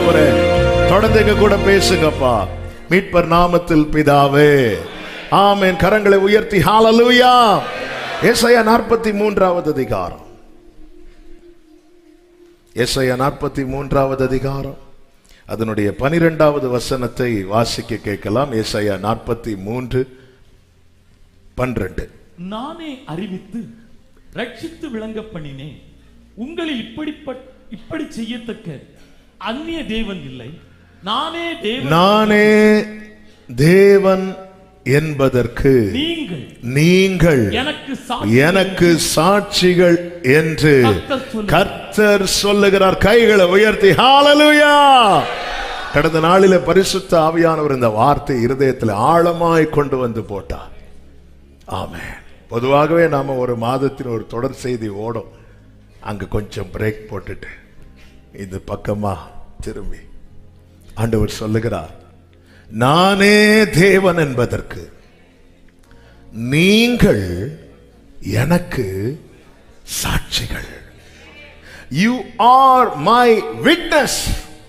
ஆண்டவரே தொடர்ந்து எங்க கூட பேசுங்கப்பா மீட்பர் நாமத்தில் பிதாவே ஆமென் கரங்களை உயர்த்தி ஹalleluya ஏசாயா நாற்பத்தி மூன்றாவது அதிகாரம் ஏசாயா நாற்பத்தி மூன்றாவது அதிகாரம் அதனுடைய பனிரெண்டாவது வசனத்தை வாசிக்க கேட்கலாம் ஏசாயா நாற்பத்தி மூன்று பன்னிரண்டு நானே அறிவித்து ரட்சித்து விளங்க பண்ணினேன் உங்களில் இப்படிப்பட் இப்படி செய்யத்தக்க அந்நிய தேவன் இல்லை நானே தேவன் நானே தேவன் என்பதற்கு நீங்கள் நீங்கள் எனக்கு சாட்சி எனக்கு சாட்சிகள் என்று கர்த்தர் சொல்லுகிறார். கர்த்தர் சொல்லுகிறார் கைகளை உயர்த்தி ஹalleluya கடந்த நாளிலே பரிசுத்த ஆவியானவர் இந்த வார்த்தை இருதயத்தில் ஆழமாய் கொண்டு வந்து போட்டார் ஆமென் பொதுவாகவே நாம ஒரு மாதத்தின் ஒரு தொடர் செய்தி ஓடும் அங்க கொஞ்சம் பிரேக் போட்டுட்டு இந்த பக்கமா திரும்பி ஆண்டவர் சொல்லுகிறார் நானே தேவன் என்பதற்கு நீங்கள் எனக்கு சாட்சிகள் யூ ஆர் மை விட்னஸ்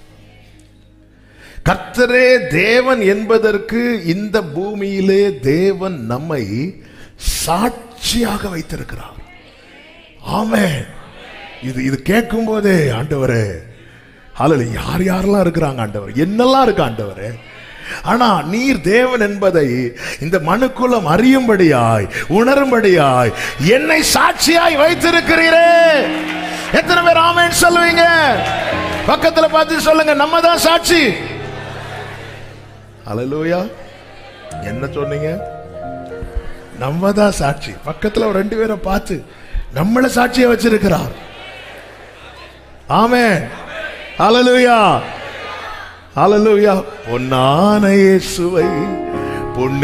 கர்த்தரே தேவன் என்பதற்கு இந்த பூமியிலே தேவன் நம்மை சாட்சியாக வைத்திருக்கிறார் ஆமென் இது இது கேட்கும் போதே ஆண்டவரே ஹalleluya யார் யாரெல்லாம் இருக்கிறாங்க ஆண்டவர் என்னெல்லாம் இருக்கு ஆண்டவரே ஆனா நீர் தேவன் என்பதை இந்த மனுக்குலம் அறியும்படியாய் உணரும்படியாய் என்னை சாட்சியாய் வைத்திருக்கிறீரே எத்தனை பேர் ஆமென் சொல்லுவீங்க பக்கத்துல பார்த்து சொல்லுங்க நம்ம தான் சாட்சி ஹalleluya என்ன சொன்னீங்க நம்ம தான் சாட்சி பக்கத்துல ஒரு ரெண்டு பேரை பார்த்து நம்மள சாட்சியா வச்சிருக்கிறார் ஆமே ஹalleluya ஹalleluya பொன்னான இயேசுவை பொன்னி